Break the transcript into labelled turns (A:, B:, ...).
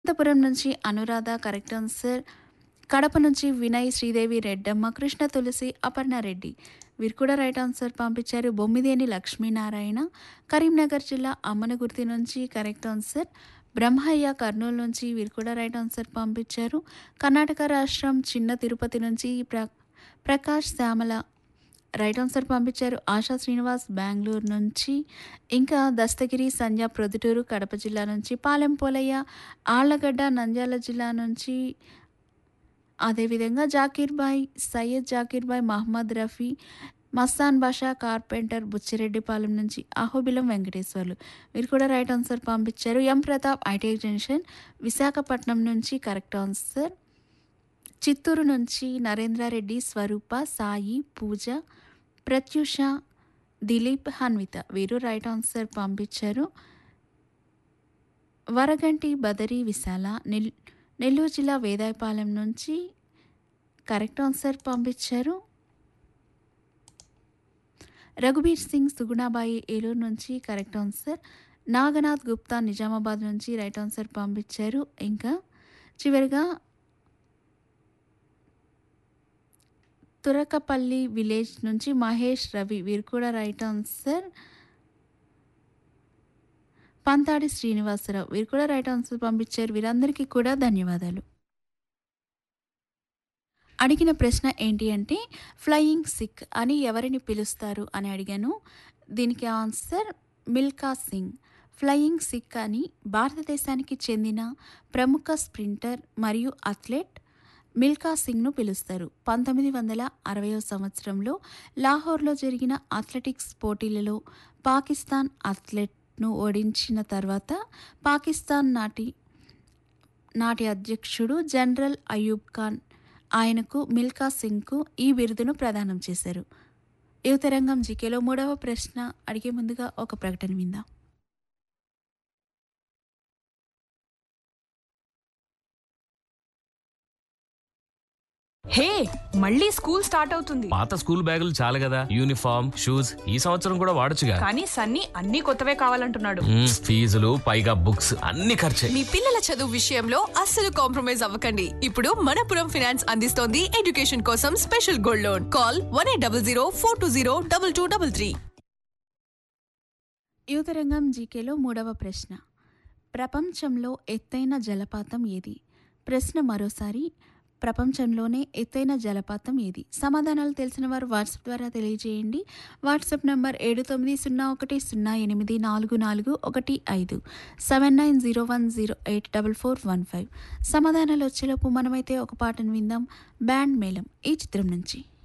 A: అనంతపురం నుంచి Anuradha correct answer Kadapa నుంచి వినయ్ శ్రీదేవి రెడ్డమ్మ కృష్ణ తులసి అపర్ణ రెడ్డి వీరు కూడా రైట్ ఆన్సర్ పంపించారు బొమ్మిదేని లక్ష్మీనారాయణ కరీంనగర్ జిల్లా అమ్మనగుర్తి నుంచి కరెక్ట్ ఆన్సర్ బ్రహ్మయ్య కర్నూలు నుంచి వీరు కూడా రైట్ ఆన్సర్ పంపించారు కర్ణాటక రాష్ట్రం చిన్న తిరుపతి నుంచి ప్ర ప్రకాష్ శ్యామల రైట్ ఆన్సర్ పంపించారు ఆశా శ్రీనివాస్ బెంగళూరు నుంచి ఇంకా దస్తగిరి సంధ్య ప్రొద్దుటూరు కడప జిల్లా నుంచి పాలెం పోలయ్య ఆళ్లగడ్డ నంద్యాల జిల్లా నుంచి అదేవిధంగా జాకీర్ బాయ్ సయ్యద్ జాకీర్ బాయ్ మహమ్మద్ రఫీ మస్తాన్ బాషా కార్పెంటర్ బుచ్చిరెడ్డిపాలెం నుంచి అహోబిలం వెంకటేశ్వర్లు మీరు కూడా రైట్ ఆన్సర్ పంపించారు M Pratap ITI junction Visakhapatnam నుంచి కరెక్ట్ ఆన్సర్ చిత్తూరు నుంచి నరేంద్రారెడ్డి స్వరూప సాయి పూజ ప్రత్యూష దిలీప్ హన్విత వీరు రైట్ ఆన్సర్ పంపించారు వరగంటి బదరి విశాల నెల్ నెల్లూరు జిల్లా వేదాయపాలెం నుంచి కరెక్ట్ ఆన్సర్ పంపించారు రఘుబీర్ సింగ్ సుగుణాబాయి ఏలూరు నుంచి కరెక్ట్ ఆన్సర్ నాగనాథ్ గుప్తా నిజామాబాద్ నుంచి రైట్ ఆన్సర్ పంపించారు ఇంకా చివరిగా తురకపల్లి విలేజ్ నుంచి మహేష్ రవి వీరు కూడా రైట్ ఆన్సర్ పంతాడి శ్రీనివాసరావు వీరు కూడా రైట్ ఆన్సర్ పంపించారు వీరందరికీ కూడా ధన్యవాదాలు అడిగిన ప్రశ్న ఏంటి అంటే ఫ్లయింగ్ సిక్ అని ఎవరిని పిలుస్తారు అని అడిగాను దీనికి answer Milkha Singh flying Sikh అని భారతదేశానికి చెందిన ప్రముఖ స్ప్రింటర్ మరియు అథ్లెట్ మిల్కా సింగ్ను పిలుస్తారు పంతొమ్మిది వందల అరవయో సంవత్సరంలో లాహోర్లో జరిగిన అథ్లెటిక్స్ పోటీలలో పాకిస్తాన్ అథ్లెట్ను ఓడించిన తర్వాత పాకిస్తాన్ నాటి నాటి అధ్యక్షుడు జనరల్ అయూబ్ ఖాన్ ఆయనకు మిల్కా సింగ్కు ఈ బిరుదును ప్రదానం చేశారు యువతరంగం జీకేలో మూడవ ప్రశ్న అడిగే ముందుగా ఒక ప్రకటన విందాం
B: హే మళ్ళీ స్కూల్ స్టార్ట్ అవుతుంది
C: పాత స్కూల్ బ్యాగులు చాలు కదా యూనిఫామ్ షూస్ ఈ సంవత్సరం కూడా వాడొచ్చుగా
B: కానీ సన్నీ అన్ని కొత్తవే కావాలంటున్నాడు
C: మ్మ్, ఫీజులు పైగా బుక్స్ అన్ని ఖర్చే
D: మీ పిల్లల చదువు విషయంలో అస్సలు కాంప్రమైజ్ అవ్వకండి ఇప్పుడు మనపురం ఫినాన్స్ అందిస్తోంది ఎడ్యుకేషన్ కోసం special gold loan call one eight double zero four two zero double two double three
A: Yuvatarangam జీకేలో మూడవ ప్రశ్న ప్రపంచంలో ఎత్తైన జలపాతం ఏది ప్రశ్న మరోసారి ప్రపంచంలోనే ఎత్తైన జలపాతం ఏది సమాధానాలు తెలిసిన వారు వాట్సాప్ ద్వారా తెలియజేయండి వాట్సాప్ నంబర్ ఏడు తొమ్మిది సున్నా ఒకటి సున్నా ఎనిమిది నాలుగు నాలుగు ఒకటి ఐదు seven nine zero one zero eight double four one five సమాధానాలు వచ్చేలోపు మనమైతే ఒక పాటను విందాం బ్యాండ్ మేళం ఈ చిత్రం నుంచి